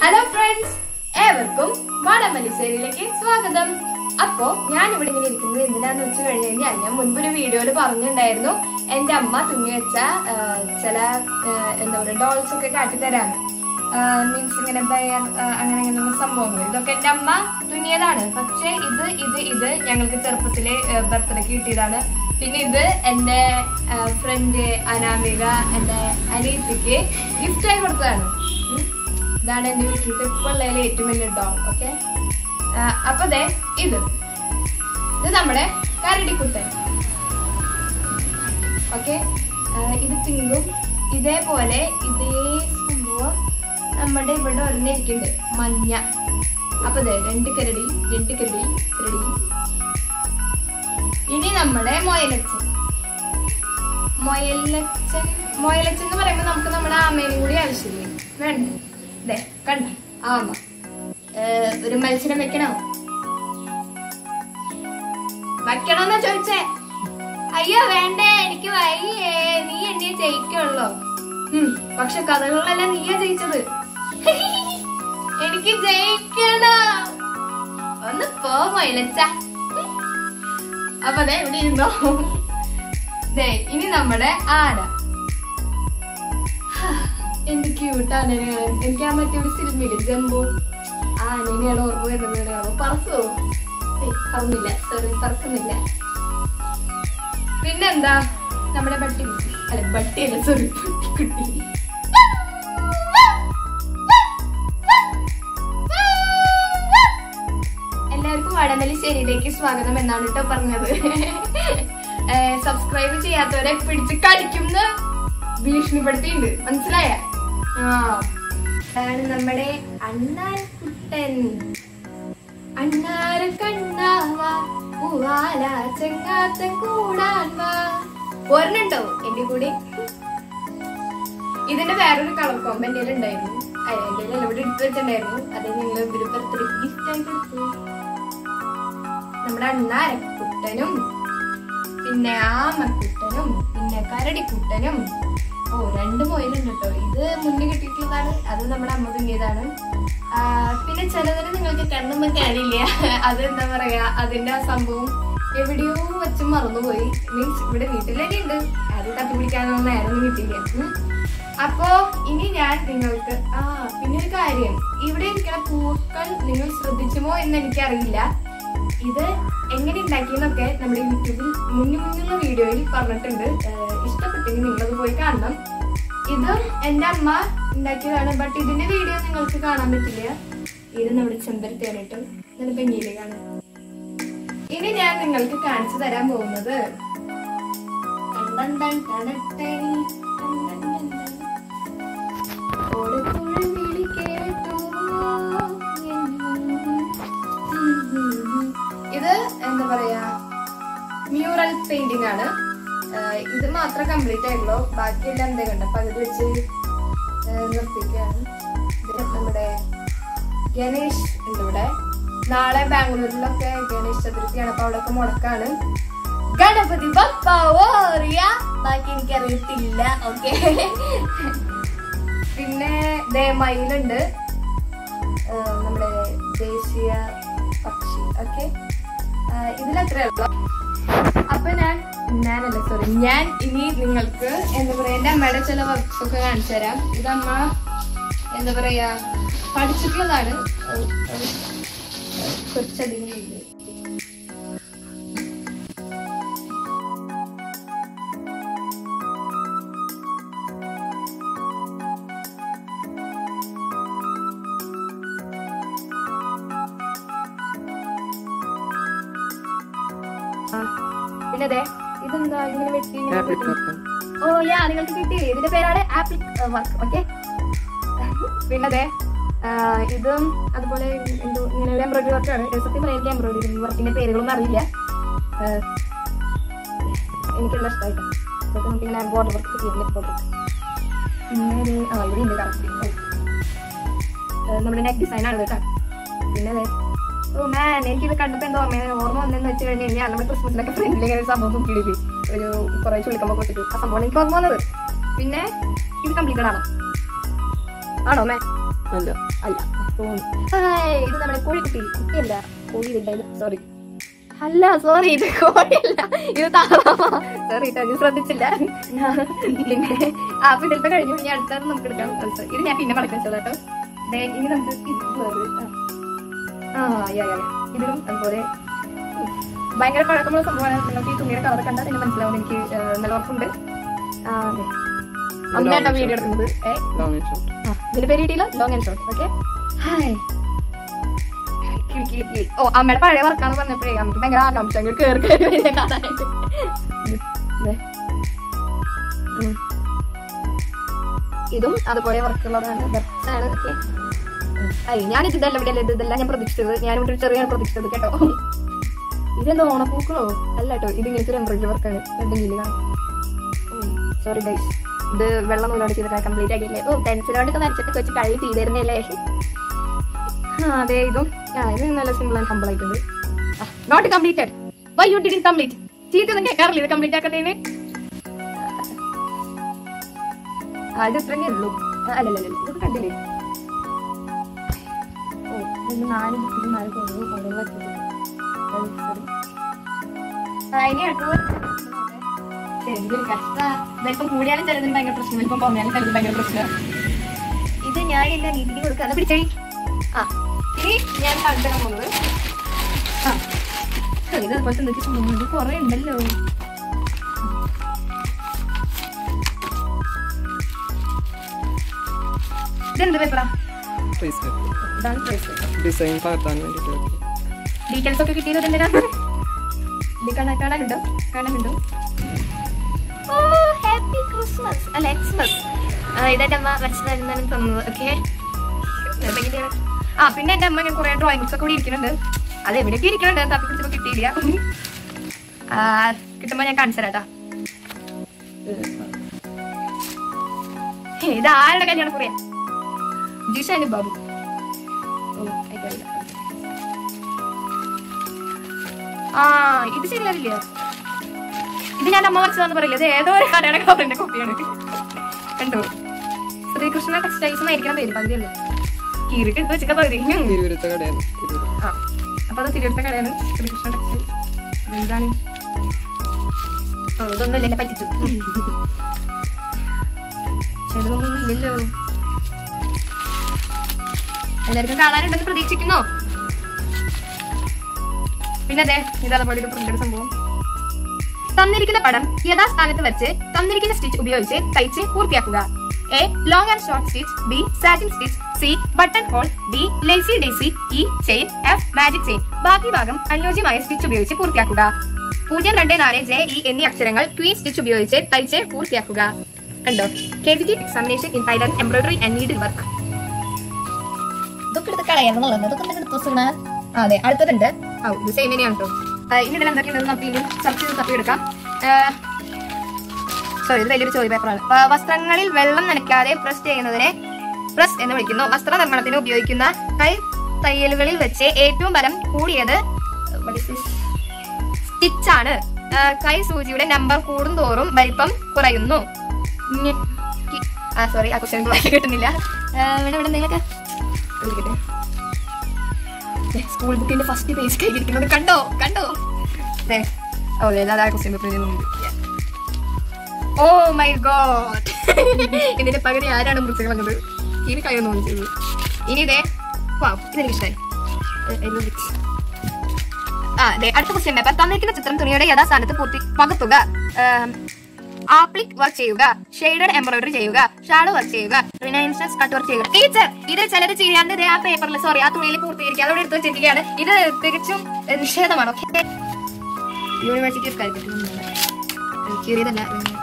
Hello friends ഏവർക്കും വടമല്ലിശ്ശേരിയിലേക്ക് സ്വാഗതം അപ്പോ ഞാൻ ഇവിടെ ഇങ്ങനെ ഇരിക്കുന്നത് എന്തിനാന്ന് വെച്ച് കഴിഞ്ഞ് കഴിഞ്ഞാൽ ഞാൻ മുൻപൊരു വീഡിയോയിൽ പറഞ്ഞിട്ടുണ്ടായിരുന്നു എന്റെ അമ്മ തുന്നി വെച്ച ആ, ചില ആ, എന്താ പറയുക ഡോൾസ് ഒക്കെ കാട്ടിത്തരാണ് മീൻസ് ഇങ്ങനെ ബയർ ആ, അങ്ങനെ അങ്ങനെ സംഭവങ്ങൾ ഇതൊക്കെ എന്റെ അമ്മ തുന്നിയതാണ് പക്ഷെ ഇത് ഇത് ഇത് ഞങ്ങൾക്ക് ചെറുപ്പത്തിലെ ബർത്ത്ഡേക്ക് കിട്ടിയതാണ് പിന്നെ ഇത് എന്റെ ഫ്രണ്ട് അനാമിക എന്റെ അനിയത്തിക്ക് ഗിഫ്റ്റ് ആയി കൊടുത്തതാണ് ഉം. ഇതാണ് എന്റെ വീട്ടിലത്തെ ഇപ്പോൾ ഉള്ളതിലെ ഏറ്റവും വലിയ ഡോൾ ഓക്കെ അപ്പൊ ദേ ഇത് ഇത് നമ്മുടെ കരടിക്കുട്ടൻ ഓക്കെ ഇത് പിങ്കും ഇതേപോലെ ഇതേ സംഭവം നമ്മുടെ ഇവിടെ ഒരെണ്ണം ഇരിക്കുന്നുണ്ട് മഞ്ഞ അപ്പൊ ദേ രണ്ട് കരടി രണ്ട് കരടി കരടി ഇനി നമ്മുടെ മൊയലച്ചൻ മൊയലച്ചൻ മൊയലച്ചൻ എന്ന് പറയുമ്പോ നമുക്ക് നമ്മുടെ ആമേനും കൂടി ആവശ്യമില്ല വേണ്ട ദേ കണ്ട ആമ ഏഹ്, ഒരു മത്സരം വെക്കണോ വെക്കണോന്നാ ചോദിച്ചേ അയ്യോ വേണ്ടേ എനിക്ക് വയ്യേ നീ എന്നെ ജയിക്കുള്ളോ ഉം, പക്ഷെ കഥകളിലെല്ലാം നീയാ ജയിച്ചത് എനിക്ക് ജയിക്കണം ഒന്ന് പോ മൊയിലച്ച അപ്പൊ അതെ ഇവിടെ ഇരുന്നോ ദേ ഇനി നമ്മുടെ ആന എന്ത് ക്യൂട്ടാണ് എനിക്ക് ആ മറ്റേ ഒരു സിനിമയില് ജംബോ ആനനെയാണ് ഓർമ്മ വരുന്നത് പറക്കോ ഏയ്, പറന്നില്ല സോറി പറക്കുന്നില്ല പിന്നെന്താ നമ്മുടെ ബട്ടി അല്ല ബട്ടിയല്ല സോറി കുട്ടി എല്ലാവർക്കും വടമല്ലിശ്ശേരിയിലേക്ക് സ്വാഗതം എന്നാണ് കേട്ടോ പറഞ്ഞത് സബ്സ്ക്രൈബ് ചെയ്യാത്തവരെ പിടിച്ച് കടിക്കുന്ന ഭീഷണിപ്പെടുത്തിയിട്ടുണ്ട് മനസ്സിലായ ആ അതാണ് നമ്മുടെ അണ്ണാൻ കുട്ടൻ അണ്ണാര കണ്ണാവാ പൂവാല ചെങ്ങാത്തൻ കൂടാൻ വാ ഓർമ്മണ്ടോ എന്റെ കൂടെ ഇതിന്റെ വേറൊരു കളർ കോമ്പ് എന്റെ ഉണ്ടായിരുന്നു എന്റെ ഇവിടെ എടുത്തു വെച്ചിട്ടുണ്ടായിരുന്നു അത് ഞങ്ങൾ ഇവര് ബർത്ത്ഡേ ഗിഫ്റ്റ് ആയി കൊടുത്തു നമ്മുടെ അണ്ണാരക്കുട്ടനും പിന്നെ ആമക്കുട്ടനും പിന്നെ കരടിക്കുട്ടനും ഓ രണ്ട് മൊയിലുണ്ട് കേട്ടോ ഇത് മുന്നേ കിട്ടിയിട്ടുള്ളതാണ് അത് നമ്മുടെ അമ്മ തുന്നിയതാണ് ആ, പിന്നെ ചിലതിന് നിങ്ങൾക്ക് കണ്ണൊന്നും കാണില്ല അത് എന്താ പറയാ അതിന്റെ ആ സംഭവം എവിടെയോ വെച്ച് മറന്നുപോയി മീൻസ് ഇവിടെ വീട്ടിൽ തന്നെ ഉണ്ട് അത് തട്ടിപ്പിടിക്കാനൊന്നും നേരമൊന്നും കിട്ടിയില്ല ഉം. അപ്പോ ഇനി ഞാൻ നിങ്ങൾക്ക് ആ പിന്നെ ഒരു കാര്യം ഇവിടെ ഇരിക്കുന്ന പൂക്കൾ നിങ്ങൾ ശ്രദ്ധിച്ചുമോ എന്ന് എനിക്കറിയില്ല ഇത് എങ്ങനെ ഉണ്ടാക്കിയെന്നൊക്കെ നമ്മുടെ യൂട്യൂബിൽ മുന്നിൽ മുന്നുള്ള വീഡിയോയിൽ പറഞ്ഞിട്ടുണ്ട് ഏഹ് ഇഷ്ടപ്പെട്ടെങ്കിൽ നിങ്ങളത് പോയി കാണണം ഇത് എന്റെ അമ്മ ഉണ്ടാക്കിയതാണ് ബട്ട് ഇതിന്റെ വീഡിയോ നിങ്ങൾക്ക് കാണാൻ പറ്റില്ല ഇത് നമ്മുടെ ചെമ്പരത്തിയാണിട്ടും നല്ല ഭംഗിയില് കാണാൻ ഇനി ഞാൻ നിങ്ങൾക്ക് കാണിച്ചു തരാൻ പോകുന്നത് ടൺ ടൺ ടൺ ടൺ ടൺ ടൺ ടൺ ടൺ. ഓടക്കുഴൽ വിളി കേട്ടോ ഇത് എന്താ പറയാ മ്യൂറൽ പെയിന്റിംഗ് ആണ് ആഹ് ഇത് മാത്രം കംപ്ലീറ്റ് ആയിട്ടുള്ളൂ ബാക്കിയെല്ലാം എന്താ കണ്ട പകുതി വെച്ച് ആഹ് നിർത്തിക്കുകയാണ് ഇത് നമ്മുടെ ഗണേഷ് ഉണ്ട് ഇവിടെ നാളെ ബാംഗ്ലൂരിലൊക്കെ ഗണേഷ് ചതുർത്ഥിയാണ് അപ്പൊ അവിടെയൊക്കെ മുടക്കാണ് ഗണപതി ബപ്പ ഓറിയ ബാക്കി എനിക്കറിയത്തില്ല ഓക്കെ പിന്നെ ദേ മയിലുണ്ട് ആഹ് നമ്മുടെ ദേശീയ പക്ഷി ഓക്കെ ഇതിലത്രേ ഉള്ളൂ അപ്പൊ ഞാൻ ഞാനല്ല സോറി ഞാൻ ഇനി നിങ്ങൾക്ക് എന്താ പറയാ എന്റെ അമ്മയുടെ ചില വർക്ക്സ് ഒക്കെ കാണിച്ചു തരാം ഇതമ്മ എന്താ പറയാ പഠിച്ചിട്ടുള്ളതാണ് ഏഹ്, ഏഹ്, കുറച്ചധികം ഉണ്ട്. ആ, പിന്നെ അതെ ഇതെന്താ ഇങ്ങനെ വെട്ടി ഇങ്ങനെ വെട്ടി. ഓ യാ നിങ്ങൾക്ക് കിട്ടി ഇതിന്റെ പേരാണ് ആപ്പിൾ വർക്ക് ഓക്കെ പിന്നെ അതെ ആ, ഇതും അതുപോലെ എന്തോ ഇങ്ങനെ ഒരു എംബ്രോയിഡറി വർക്കാണ് സത്യം പറയാൻ എനിക്ക് എംബ്രോയിഡറി വർക്കിന്റെ പേരുകളൊന്നും അറിയില്ല ആ, എനിക്കെല്ലാം ഇഷ്ടമായിട്ട് അതൊക്കെ നമുക്കിങ്ങനെ ബോർഡർ വർക്ക് ചെയ്യുന്ന ബോർഡർ പിന്നെ ഒരു ആ ഇവിടെ ഉണ്ട് കറക്റ്റ് നമ്മുടെ നെക്ക് ഡിസൈൻ ആണ് കേട്ടോ പിന്നെ അതെ ഓ മാൻ എനിക്കിത് കണ്ടപ്പോ എന്തോ ഓർമ്മ ഓർമ്മ വന്നെന്ന് വെച്ച് കഴിഞ്ഞ് കഴിഞ്ഞാൽ നമ്മുടെ ക്രിസ്മസിനൊക്കെ ഫ്രണ്ടിൽ ഇങ്ങനെ ഒരു സംഭവം തൂക്കിയിടില്ലേ ഒരു കുറെ ചുള്ളിക്കമ്പോ കൊട്ടിട്ട് ആ സംഭവം എനിക്ക് ഓർമ്മ വന്നത് പിന്നെ ഇത് കംപ്ലീറ്റഡ് ആണോ ആണോ മേ അല്ല അല്ല ഹായ്, ഇത് നമ്മുടെ കോഴിക്കുട്ടി കുട്ടിയല്ല കോഴി ഇതുണ്ടായിരുന്നു സോറി അല്ല സോറി ഇത് കോഴിയല്ല ഇത് താറാവാ സോറി കേട്ടോ ഇത് ശ്രദ്ധിച്ചില്ല പിന്നെ ആ അപ്പൊ ഇതിലത്തെ കഴിഞ്ഞു ഇനി അടുത്തത് നമുക്ക് എടുക്കാം അടുത്തത്. ഇത് ഞാൻ പിന്നെ മടക്കാൻ വെച്ചോളാം കേട്ടോ ദേ, ഇനി നമുക്ക് ഇത് വേറെ, ആ. ആ യാ യാ ഇതിലും അതുപോലെ ഉം. ഭയങ്കര പഴക്കമുള്ള സംഭവമാണ് നിങ്ങൾക്ക് ഈ തുണിയുടെ കളർ കണ്ടാൽ തന്നെ മനസ്സിലാവും എനിക്ക് ആ, നല്ല ഉറപ്പുണ്ട് ആ അതെ അമ്മയായിട്ടാ വീഡിയോ എടുക്കുന്നത് ഏ ലോങ് ഷോട്ട് ആ, ഇതിന്റെ പേര് കിട്ടിയില്ല long and short okay hi കിളി, കിളി, കിളി. ഓ അമ്മയുടെ പഴയ വർക്കാന്ന് പറഞ്ഞപ്പോഴേ നമുക്ക് ഭയങ്കര ആകാംക്ഷ അങ്ങോട്ട് കേറി കയറി വരുന്നത് കാണാനായിട്ട് ഇത്, ദേ. ഉം. ഇതും അതുപോലെ വർക്കുള്ളതാണ് ബെസ്റ്റാണ് ഓക്കെ അയ്യ ഞാൻ ഇതെല്ലാം ഇവിടെ അല്ല ഇതെല്ലാം ഞാൻ പ്രതീക്ഷിച്ചത് ഞാൻ ഇവിടെ ഒരു ചെറിയ പ്രതീക്ഷിച്ചത് കേട്ടോ ഇതെന്താ ഓണപ്പൂക്കളോ അല്ല കേട്ടോ ഇത് ഇങ്ങനത്തെ ഒരു എംബ്രോയിഡറി വർക്കാണ് എന്തെങ്കിലും കാണാം സോറി ഗൈസ് ഇത് വെള്ളം നൂലോട് ചെയ്തിട്ട് കംപ്ലീറ്റ് ആക്കിയില്ലേ ഓ പെൻസിലോടൊക്കെ വരച്ചിട്ട് കൊച്ചു കഴിവ് ചെയ്തിരുന്നല്ലേ ആ അതെ ഇതും ആ ഇത് നല്ല സിമ്പിൾ ആൻഡ് ഹമ്പിൾ ആയിട്ടുണ്ട് not completed why you did complete ചീത്തൊന്നും കേൾക്കാറില്ല ഇത് കംപ്ലീറ്റ് ആക്കത്തേന് ആ ഇത് ഇത്രയേ ഉള്ളൂ ആ, അല്ലല്ല ഇത് കണ്ടില്ലേ ഓ ഇത് നാല് ഇത് നാല് കൊണ്ടു കൊണ്ടു വെച്ചിട്ടുണ്ട് സോറി ആ ഇനി അടുത്തത് എന്തൊരു കഷ്ട ഇതിപ്പം കൂടിയാലും ചിലതിന് ഭയങ്കര പ്രശ്നം ഇപ്പം കുറഞ്ഞാലും ചിലതിന് ഭയങ്കര പ്രശ്നം ഇത് ഞാൻ എന്റെ രീതിക്ക് കൊടുക്കാതെ പിടിച്ചേ ആ ഇനി ഞാൻ കണ്ടിടാൻ പോകുന്നത് ആ ഇത് അതുപോലത്തെ എന്തൊക്കെ സംഭവങ്ങൾ കുറെ ഉണ്ടല്ലോ ഇതെന്ത് പേപ്പറാ ഫേസ് ഇതാണ് പേപ്പർ ഡിസൈൻ പകർത്താൻ വേണ്ടിയിട്ട് ഡീറ്റെയിൽസ് ഒക്കെ കിട്ടിയത് എന്തിനാ ഇത് കാണാൻ കാണാനുണ്ടോ കാണാനുണ്ടോ ഓ ഹാപ്പി ക്രിസ്മസ് അല്ല എക്സ്മസ് ഇതെന്റെ അമ്മ വരച്ചു തരുന്നതിന് തന്നത് ഓക്കെ ആ പിന്നെ എന്റെ അമ്മ കുറെ ഡ്രോയിങ് ബുക്സ് ഒക്കെ കൂടി ഇരിക്കുന്നുണ്ട് അത് എവിടെയൊക്കെ ഇരിക്കുന്നുണ്ട് തപ്പി പിടിച്ചപ്പോ കിട്ടിയില്ല ആ, കിട്ടുമ്പോ ഞാൻ കാണിച്ചു തരാട്ടാ ഇത് ആരുടെ കല്യാണം കുറയാ ജിഷാന് ബാബു ഓ എനിക്കറിയില്ല ആ ഇത് ശരിയാവില്ല ഇത് ഞാൻ അമ്മ വരച്ചതാന്ന് പറയില്ല ഇത് ഏതോ ഒരു കടയുടെ കവറിന്റെ കോപ്പിയാണ് കണ്ടോ ശ്രീകൃഷ്ണ ടെക്സ്റ്റൈൽസ് എന്നായിരിക്കണം പേര് പതിയല്ലോ കീറിട്ട് എടുത്ത് വെച്ചൊക്കെ പകുതി ഉം. തിരുവരുത്ത കടയാണ് തിരൂര് ആ അപ്പൊ അത് തിരുവനന്തപുരത്തെ കടയാണ് ശ്രീകൃഷ്ണ ടെക്സ്റ്റൈൽ എന്താണ് ഓ ഇതൊന്നും എന്നെ പറ്റിച്ചു ചെറുതൊന്നും ഇല്ലല്ലോ എല്ലാവർക്കും കാണാനുണ്ടെന്ന് പ്രതീക്ഷിക്കുന്നു പിന്നെ അതെ ഇത് അതുപോലെ ഒരു പ്രിന്റഡ് സംഭവം തന്നിരിക്കുന്ന പടം യഥാസ്ഥാനത്ത് വെച്ച് തന്നിരിക്കുന്ന സ്റ്റിച്ച് ഉപയോഗിച്ച് തയ്ച്ച് പൂർത്തിയാക്കുക A long and short stitch B satin stitch C button hole D lazy daisy E chain F magic chain ബാക്കി ഭാഗം അനുയോജ്യമായ സ്റ്റിച്ച് ഉപയോഗിച്ച് പൂർത്തിയാക്കുക പൂജ്യം രണ്ട് നാല് ജെ ഇ എന്നീ അക്ഷരങ്ങൾ ക്വീൻ സ്റ്റിച്ച് ഉപയോഗിച്ച് തയ്ച്ച് പൂർത്തിയാക്കുക കണ്ടോ K V T examination in tailor embroidery and needle work ഇതൊക്കെ എടുത്ത് കളയാന്നുള്ളത് ഇതൊക്കെ എന്തൊക്കെ എടുത്ത് വെച്ചിരിക്കണ? ആ, അതെ അടുത്തതുണ്ട് ഔ ഇത് സെയിം തന്നെയാണ് കേട്ടോ ഇനി ഇതിൽ എന്തൊക്കെയുണ്ടെന്ന് നമുക്ക് ഇനി സെർച്ച് ചെയ്ത് തപ്പിയെടുക്കാം സോറി ഇത് വലിയൊരു ചോദ്യ പേപ്പറാണ് ആ, വസ്ത്രങ്ങളിൽ വെള്ളം നനയ്ക്കാതെ പ്രസ് ചെയ്യുന്നതിനെ പ്രസ് എന്ന് വിളിക്കുന്നു വസ്ത്രനിർമ്മാണത്തിന് ഉപയോഗിക്കുന്ന കൈ തയ്യലുകളിൽ വെച്ച് ഏറ്റവും ബലം കൂടിയത് സ്റ്റിച്ചാണ് കൈ സൂചിയുടെ നമ്പർ കൂടുന്തോറും വലിപ്പം കുറയുന്നു ഇനി- കി- ആ സോറി ആ ക്വസ്റ്റ്യൻ കിട്ടുന്നില്ല ആ, ഇവിടെ ഇവിടെ എന്തെങ്കിലുമൊക്കെ വിളിക്കട്ടെ സ്കൂൾ ബുക്കിന്റെ ഫസ്റ്റ് പേജ് കയ്യിരിക്കുന്നത് കണ്ടോ കണ്ടോ ദേ, ഓ ഏതാ ക്വസ്റ്റ്യൻ പേപ്പറിൽ ഓ മൈ ഗോഡ് ഇതിന്റെ പകുതി ആരാണ് മുറിച്ച് കളഞ്ഞത് ഇനി കഴിയൊന്നും ചെയ്തു ഇനി ഇതേ വാ ഇതെനിക്ക് ഇഷ്ടമായി ആ അതെ അടുത്ത ക്വസ്റ്റ്യൻ പേപ്പർ തന്നിരിക്കുന്ന ചിത്രം തുണിയുടെ യഥാസ്ഥാനത്ത് പൂർത്തി പകർത്തുക ആപ്ലിക് വർക്ക് ചെയ്യുക ഷെയ്ഡഡ് എംബ്രോയിഡറി ചെയ്യുക ഷാഡോ വർക്ക് ചെയ്യുക റിനൈൻസസ് കട്ട് വർക്ക് ചെയ്യുക ടീച്ചർ ഇത് ചിലർ ചെയ്യാണ്ട് ദേ ആ പേപ്പറിൽ സോറി ആ തുണിയിൽ പൂർത്തീകരിക്കുക അതോടെ എടുത്ത് വെച്ചിരിക്കുകയാണ് ഇത് തികച്ചും ഏഹ്, നിഷേധമാണ് ഓക്കെ യൂണിവേഴ്സിറ്റി ഓഫ് കാലിക്കറ്റ് കീറിയതല്ല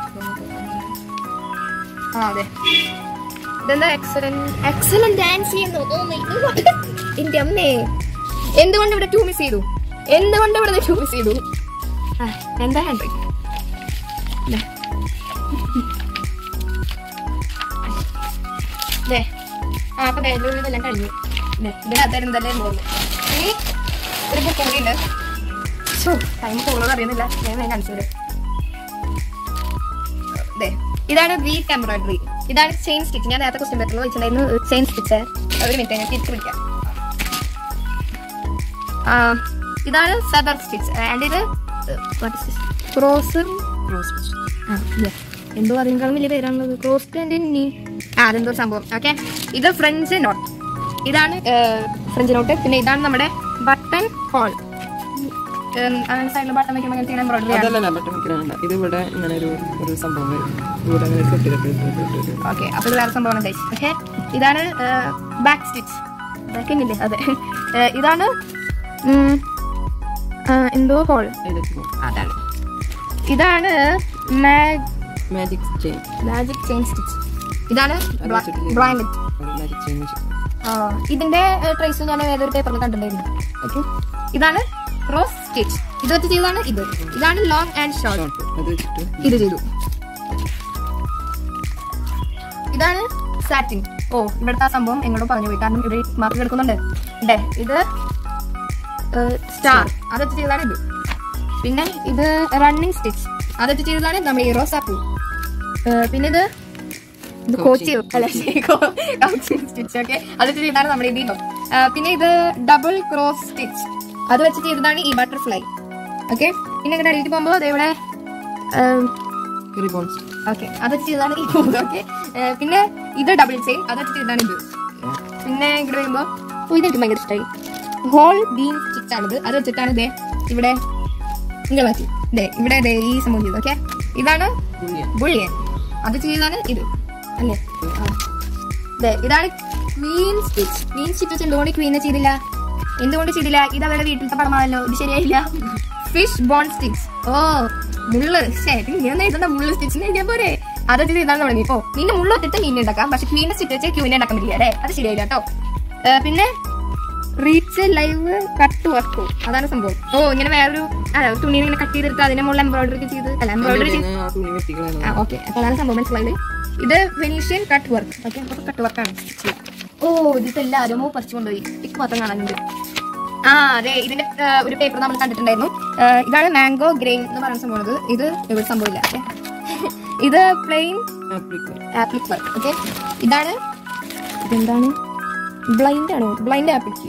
ആ അതെ ഇതെന്താ എക്സലന്റ് എക്സലന്റ് ഡാൻസ് ചെയ്യുന്നു ഓ മൈ ഗോഡ് എന്റെ അമ്മേ എന്തുകൊണ്ട് ഇവിടെ ടൂ മിസ് ചെയ്തു എന്തുകൊണ്ട് ഇവിടെ ടൂ മിസ് ചെയ്തു ആ, എന്താ ഹാൻഡ് റൈറ്റിംഗ് ദേ ആ അപ്പൊ ബാംഗ്ലൂരിൽ ഇതെല്ലാം കഴിഞ്ഞു ദേ, ഇതിനകത്തായിരുന്നു തന്നെ പോകുന്നു ഇനി ഒരു ബുക്ക് കൂടി ഉണ്ട് ടൈം പോകുന്നത് അറിയുന്നില്ല ഞാൻ വേഗം കാണിച്ചു തരാം ദേ, ഇതാണ് വീക്ക് എംബ്രോയിഡറി ഇതാണ് ചെയിൻ സ്റ്റിച്ച് ഞാൻ നേരത്തെ ക്വസ്റ്റ്യൻ പേപ്പറിൽ വെച്ചിട്ടുണ്ടായിരുന്നു ചെയിൻ സ്റ്റിച്ച് ഒരു മിനിറ്റ് ഞാൻ തിരിച്ചു പിടിക്കാം ആ, ഇതാണ് ഫെദർ സ്റ്റിച്ച് ആൻഡ് ഇത് ക്രോസ് ക്രോസ് സ്റ്റിച്ച് എന്തോ അതിനേക്കാളും വലിയ പേരാണുള്ളത് ക്രോസ് നീ ആ അതെന്തോ ഒരു സംഭവം ഓക്കെ ഇത് ഫ്രഞ്ച് നോട്ട് ഇതാണ് ഫ്രഞ്ച് നോട്ട് പിന്നെ ഇതാണ് നമ്മുടെ ബട്ടൺ ഹോൾ അങ്ങനെ സൈഡിൽ ബട്ടൺ വെക്കുമ്പോൾ അങ്ങനെ എംബ്രോയിഡറി ആണ് അതല്ല ബട്ടൺ വെക്കണ ഇത് ഇവിടെ ഇങ്ങനെ ഒരു ഒരു സംഭവം വരും ഇവിടെ അങ്ങനെ കെട്ടി കെട്ടി കെട്ടി കെട്ടി കെട്ടി. ഓക്കെ അപ്പോൾ ഇത് വേറെ സംഭവമാണ് ഗൈസ് ഓക്കെ ഇതാണ് ബാക്ക് സ്റ്റിച്ച് ബാക്ക് ഇല്ലേ അതെ ഏഹ്, ഇതാണ് ഉം, ആ, എന്തോ ഹോൾ അതിലേക്ക് പോകും അതാണ് ഇതാണ് magic chain magic chain stitch ഇതാണ് ബ്ലാങ്കറ്റ് മാജിക് ചെയിൻ ഇതിന്റെ ട്രേസ് ഞാൻ ഏതൊരു പേപ്പറിൽ കണ്ടിട്ടുണ്ടായിരുന്നു ഓക്കെ ഇതാണ് ക്രോസ് സ്റ്റിച്ച് ഇത് വെച്ച് ചെയ്തതാണ് ഇത് ഇതാണ് ലോങ് ആൻഡ് ഷോർട്ട് ഷോർട്ട് അത് വെച്ചിട്ട് ഇത് ചെയ്തു ഇതാണ് സാറ്റിൻ ഓ ഇവിടുത്തെ ആ സംഭവം എന്നോട് പറഞ്ഞു പോയി കാരണം ഇവിടെ മാർക്ക് എടുക്കുന്നുണ്ട് ഡേ ഇത് സ്റ്റാർ അത് വെച്ച് ചെയ്തതാണ് ഇത് പിന്നെ ഇത് റണ്ണിങ് സ്റ്റിച്ച് അത് വെച്ച് ചെയ്തതാണ് നമ്മുടെ ഈ റോസാപ്പൂ ഏഹ് പിന്നെ ഇത് ഇത് കോച്ചി അല്ല സ്റ്റിച്ച് ഓക്കെ അത് വെച്ച് ചെയ്താണ് നമ്മുടെ ഈ ദീപം ഏഹ് പിന്നെ ഇത് ഡബിൾ ക്രോസ് സ്റ്റിച്ച് അത് വെച്ച് ചെയ്തതാണ് ഈ ബട്ടർഫ്ലൈ ഓക്കെ പിന്നെ ഇങ്ങനെ അടിയിട്ട് പോകുമ്പോൾ ഇവിടെ ഏഹ് റിബോൺ ഓക്കെ അത് ചെയ്താണ് ഈ മൂന്ന് ഓക്കെ പിന്നെ ഇത് ഡബിൾ ചെയിൻ അത് ചെയ്താണ് ഇത് പിന്നെ ഇവിടെ വരുമ്പോ ഓ, ഇത് എനിക്ക് ഭയങ്കര ഇഷ്ടമായി ഹോൾ ബീൻ സ്റ്റിച്ച് ആണിത് അത് വെച്ചിട്ടാണ് ഇതേ ഇവിടെ ഇങ്ങനെ മാറ്റി ദേ ഇവിടെ ദേ ഈ സംഭവം ചെയ്തു ഓക്കെ ഇതാണ് ബുള്ളിയൻ അത് ചെയ്താണ് ഇത് അല്ലേ ആ. ദേ ഇതാണ് ക്വീൻ സ്റ്റിച്ച് ക്വീൻ സ്റ്റിച്ച് വെച്ച് എന്തുകൊണ്ട് ക്വീനെ ചെയ്തില്ല എന്തുകൊണ്ട് ചെയ്തില്ല ഇത് അവരുടെ വീട്ടിലത്തെ പടമാണല്ലോ ഇത് ശരിയായില്ല ഫിഷ് ബോൺ സ്റ്റിച്ച് ഓ മുള്ള് ശരി ഇങ്ങനെ എഴുതണ്ട മുള്ള് സ്റ്റിച്ച് എഴുതിയാ പോരെ അതൊക്കെ ചെയ്താൽ തുടങ്ങി ഇപ്പോ നിന്റെ മുള്ള ഒത്തിട്ട് മീൻ ഉണ്ടാക്കാം പക്ഷെ ക്വീനെ സ്റ്റിച്ച് വെച്ച് ക്യൂനെ ഉണ്ടാക്കാൻ പറ്റില്ല അല്ലേ അത് ശരിയായില്ല കേട്ടോ ഏ, പിന്നെ റീച്ച് ലൈവ് കട്ട് വർക്ക് അതാണ് സംഭവം ഓ ഇങ്ങനെ വേറൊരു തുണി ഇങ്ങനെ കട്ട് ചെയ്തെടുത്ത് അതിന്റെ മുകളിൽ എംബ്രോയിഡറി ഒക്കെ ചെയ്ത് അല്ല എംബ്രോയിഡറി ചെയ്ത് ആ തുണി വെട്ടിക്കളയാണ് ആ ഓക്കെ അപ്പൊ അതാണ് സംഭവം മനസ്സിലായത് ഇത് വെനീഷ്യൻ കട്ട് വർക്ക് ഓക്കെ അപ്പൊ കട്ട് വർക്കാണ് ഓ ഇതിപ്പോ എല്ലാവരും പറിച്ചു കൊണ്ടുപോയി ഇക്ക് മാത്രം കാണാനുണ്ട് ആ അതെ ഇതിന്റെ ആ, ഒരു പേപ്പർ നമ്മൾ കണ്ടിട്ടുണ്ടായിരുന്നു ആ, ഇതാണ് മാംഗോ ഗ്രെയിൻ എന്ന് പറയുന്ന സംഭവം ഇത് ഇത് ഇവിടെ സംഭവമില്ല ഓക്കെ ഇത് പ്ലെയിൻ ആപ്ലിക്കൽ ആപ്ലിക് വർക്ക് ഓക്കെ ഇതാണ് ഇതെന്താണ് ബ്ലൈൻഡ് ആണോ ബ്ലൈൻഡ് ആപ്ലിക്ക്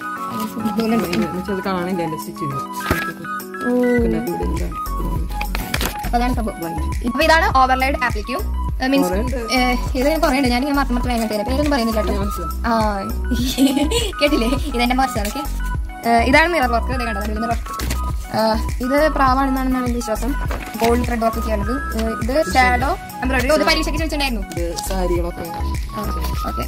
അത് കാണില്ല എന്റെ സ്റ്റിച്ച് ഓ പിന്നെ ഇവിടെ എന്താ അപ്പൊ അതാണ് സംഭവം ഇപ്പൊ ഇതാണ് ഓവർലൈഡ് ആപ്ലിക്യൂ മീൻസ് കുറേയുണ്ട്. ഇത് കുറേ ഉണ്ട് ഞാനിങ്ങനെ മാത്രം മാത്രം വേഗം തരാം പേരൊന്നും പറയുന്നില്ല കേട്ടോ മനസ്സിലാവും ആ കേട്ടില്ലേ ഇതെന്റെ മാർച്ചാണ് ഓക്കെ ഇതാണ് മിറർ വർക്ക് ഇത് കണ്ടത് മിറർ ഇത് പ്രാവാണെന്നാണ് എന്റെ വിശ്വാസം ഗോൾഡ് ത്രെഡ് വർക്ക് ചെയ്യാനുള്ളത് ഏഹ്, ഇത് ഷാഡോ എംബ്രോയിഡറി ഒരു പരീക്ഷയ്ക്ക് ചോദിച്ചിട്ടുണ്ടായിരുന്നു ഇത് സാരികളൊക്കെ ഓക്കെ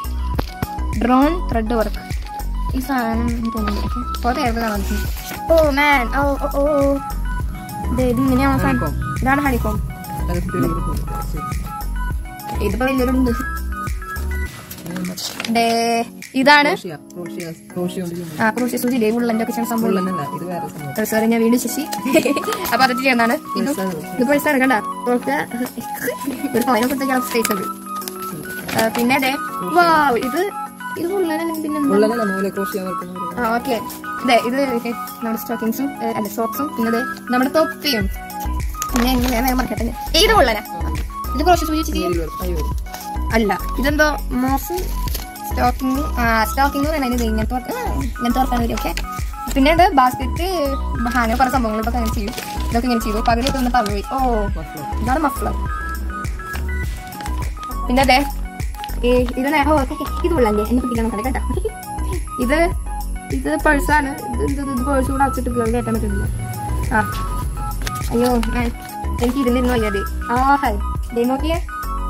ഡ്രോൺ ത്രെഡ് വർക്ക് ഈ സാധനം എനിക്ക് തോന്നുന്നു കുറെ ആയിരുന്നു കാണാൻ പറ്റും. ഓ മാൻ ഓ ഓ ഓ ഓ. ദേ, ഇത് ഇങ്ങനെയാണ് സാധനം Honeycomb. ഇതാണ് ഹണിക്കോം അതൊക്കെ തെളിവ് പോകും. ഇതിപ്പോ വലിയൊരുണ്ട് ദേ, ഇതാണ് ക്രോഷ്യ, ക്രോഷ്യ, ക്രോഷ്യ കൊണ്ട് ചെയ്യുന്നത്. ആ ക്രൂഷ്യ സൂചി ദേ ഉള്ളന്റെ ഒക്കെ ചെയ്യുന്ന സംഭവം ഉള്ളതല്ല, ഇത് വേറെ സംഭവം. സോറി ഞാൻ വീണ്ടും ശശി അപ്പൊ അതൊക്കെ ചെയ്യുന്നതാണ് ഇത് പൈസ ഇത് പൈസ കണ്ട ഒരു ഫൈന കൊടുത്തേക്കാണ് സ്പേസ് ഉണ്ട് ആ, പിന്നെ അതെ വാ ഇത് ഇത് ഉള്ളതല്ലെങ്കിൽ പിന്നെ എന്താ? ഉള്ളതല്ല, നൂല് ക്രോഷ്യ വർക്ക് എന്ന് പറയുന്നത്. ആ ഓക്കെ അതെ ഇത് ഇത് നമ്മുടെ സ്റ്റോക്കിങ്സും അല്ല സോക്സും പിന്നെ ദേ നമ്മുടെ തൊപ്പിയും പിന്നെ എങ്ങനെ വേഗം മറക്കട്ടെ ഇത് ഉള്ളന ഇത് കുറച്ച് സൂചിച്ച് ചെയ്യും നൂല് വർക്ക്. അയ്യോ. അല്ല ഇതെന്തോ മോസ് സ്റ്റോക്കിംഗ് സ്റ്റോക്കിംഗ് എന്ന് പറയുന്നത് ഇങ്ങനത്തെ വർക്ക് ആ, ഇങ്ങനത്തെ വർക്കാണ് വരും ഓക്കെ പിന്നെ ഇത് ബാസ്ക്കറ്റ് ഹാന കുറെ സംഭവങ്ങൾ ഇതൊക്കെ അങ്ങനെ ചെയ്യും ഇതൊക്കെ ഇങ്ങനെ ചെയ്തു പകുതി ഒന്ന് പറഞ്ഞു പോയി ഓ മഫ്ലർ. ഇതാണ് മഫ്ലർ പിന്നെ അതെ ഈ ഇത് നേ- ഓ ഇത് ഉള്ളല്ലേ എന്നെ പിടിക്കണം കട കേട്ടോ ഇത് ഇത് പേഴ്സാണ് ഇത് ഇത് ഇത് പേഴ്സ് കൂടെ അടച്ചിട്ട് കയറ്റാൻ പറ്റുന്നില്ല ആ അയ്യോ ഞാൻ എനിക്ക് ഇതിലിരുന്ന് വയ്യാതെ ആ ഹൈ ദേ നോക്കിയേ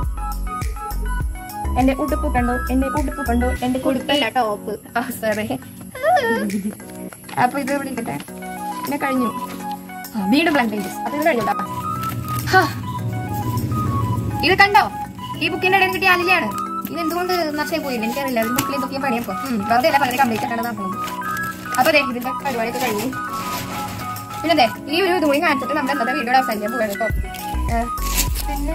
എന്റെ ഉടുപ്പ് കണ്ടോ എന്റെ ഉടുപ്പ് കണ്ടോ എന്റെ ഉടുപ്പല്ല ടോപ്പ് ആ സോറി അപ്പൊ ഇത് ഇവിടെ ഇരിക്കട്ടെ പിന്നെ കഴിഞ്ഞു ആ, വീണ്ടും ബ്ലാങ്ക് പേജസ് അപ്പൊ ഇത് കഴിഞ്ഞു കേട്ടോ. ഹാ. ഇത് കണ്ടോ ഈ ബുക്കിന്റെ ഇടയിൽ കിട്ടിയ ആലിലാണ് ഇത് എന്തുകൊണ്ട് നഷ്ടമായി പോയില്ല എനിക്കറിയില്ല ഇത് ബുക്കിൽ എന്തൊക്കെയാ പണിയപ്പോ വെറുതെ അല്ല പകുതി കംപ്ലീറ്റ് ആയിട്ടാണ് നടക്കുന്നത് അപ്പൊ ദേ ഇതിന്റെ പരിപാടിയൊക്കെ കഴിഞ്ഞു പിന്നെ അതെ ഈ ഒരു ഇതും കൂടി കാണിച്ചിട്ട് നമ്മുടെ എന്താ വീഡിയോയുടെ അവസാനിക്കാൻ പോവാണ് കേട്ടോ ഏ, പിന്നെ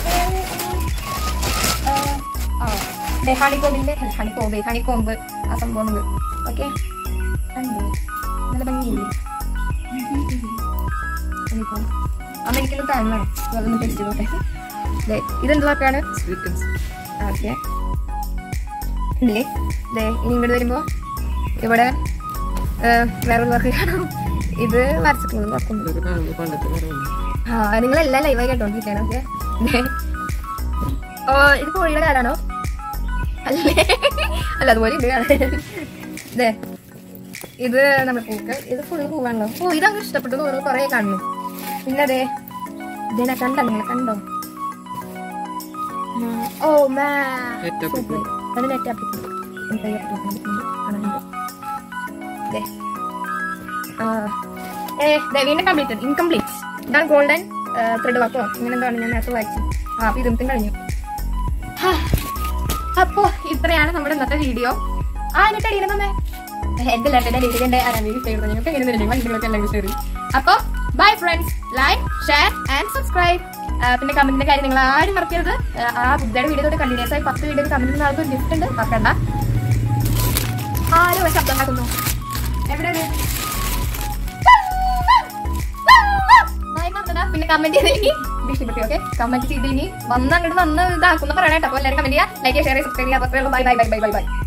ഏ, ആ ദേ ഹണിക്കോമ്പിന്റെ ഹണിക്കോമ്പ് ഹണിക്കോമ്പ് ആ സംഭവം ഓക്കെ കണ്ടോ നല്ല ഭംഗിയില്ലേ ഹണിക്കോമ്പ് അമ്മ എനിക്കൊന്ന് കാണണം അതൊന്ന് ടേസ്റ്റ് ചെയ്തോട്ടെ ദേ ഇതെന്ത് വാക്കാണ് സ്വീറ്റ് ഓക്കെ ഇല്ലേ ദേ ഇനി ഇങ്ങോട്ട് വരുമ്പോ ഇവിടെ ഏഹ്, വേറൊരു വാക്ക് കാണാം ഇത് വരച്ചിട്ടുള്ളത് നോക്കുന്നു ഇതൊക്കെ കാണുമ്പോൾ പണ്ടത്തെ പറയുന്നു ആ നിങ്ങളെല്ലാം ലൈവായി കേട്ടോണ്ടിരിക്കാണ് ഓക്കെ ഓ ഇത് കോഴിയുടെ കാലാണോ അല്ലേ അല്ല അതുപോലെ ഇത് കാണാൻ ദേ ഇത് നമ്മുടെ പൂക്കൾ ഇത് ഫുള്ള് പൂവാണല്ലോ ഓ ഇതങ്ങ് ഇഷ്ടപ്പെട്ടു തോന്നുന്നു കുറേ കാണുന്നു പിന്നെ അതെ ഇതിനെ കണ്ടോ നിങ്ങൾ കണ്ടോ ആ, ഓ മാ Net up സൂപ്പർ. അത് നെറ്റ് ആപ്പിക്കും ഏ വീണ്ടും കംപ്ലീറ്റഡ് ഇൻകംപ്ലീറ്റ് ഇതാണ് ഗോൾഡൻ ത്രെഡ് വർക്കോ ഇങ്ങനെ എന്താണ് ഞാൻ നേരത്തെ വായിച്ചു ആ അപ്പൊ ഇതും കഴിഞ്ഞു ഹാ. അപ്പോ ഇത്രയാണ് നമ്മുടെ ഇന്നത്തെ വീഡിയോ ആ എന്നിട്ട് അടിയണം തന്നെ എന്റെ ലെഫ്റ്റിന്റെ ഡീറ്റെയിലിന്റെ ആരാധന ചെയ്യുന്നത് നിങ്ങൾക്ക് എങ്ങനെ തരുന്നു വണ്ടികളൊക്കെ എല്ലാം ഷെയർ അപ്പൊ bye friends like share and subscribe പിന്നെ കമന്റിന്റെ കാര്യം നിങ്ങൾ ആരും മറക്കരുത് ആ, ആ ബുദ്ധയുടെ വീഡിയോ തൊട്ട് കണ്ടിന്യൂസ് ആയി പത്ത് വീഡിയോ കമന്റ് ചെയ്യുന്ന ആൾക്ക് ഒരു ഗിഫ്റ്റ് ഉണ്ട് മറക്കണ്ട ആരോ ഒരു ശബ്ദം ഉണ്ടാക്കുന്നു എവിടെയാണ് പിന്നെ കമന്റ് ചെയ്ത് ഇനി ഇഷ്ടപ്പെട്ടു ഓക്കെ കമന്റ് ചെയ്ത് ഇനി വന്ന് അങ്ങോട്ട് വന്ന് ഇതാക്കുന്ന പറയണേട്ടോ അപ്പൊ എല്ലാവരും കമന്റ് ചെയ്യുക ലൈക്ക് ഷെയർ സബ്സ്ക്രൈബ് ചെയ്യുക bye bye bye bye bye by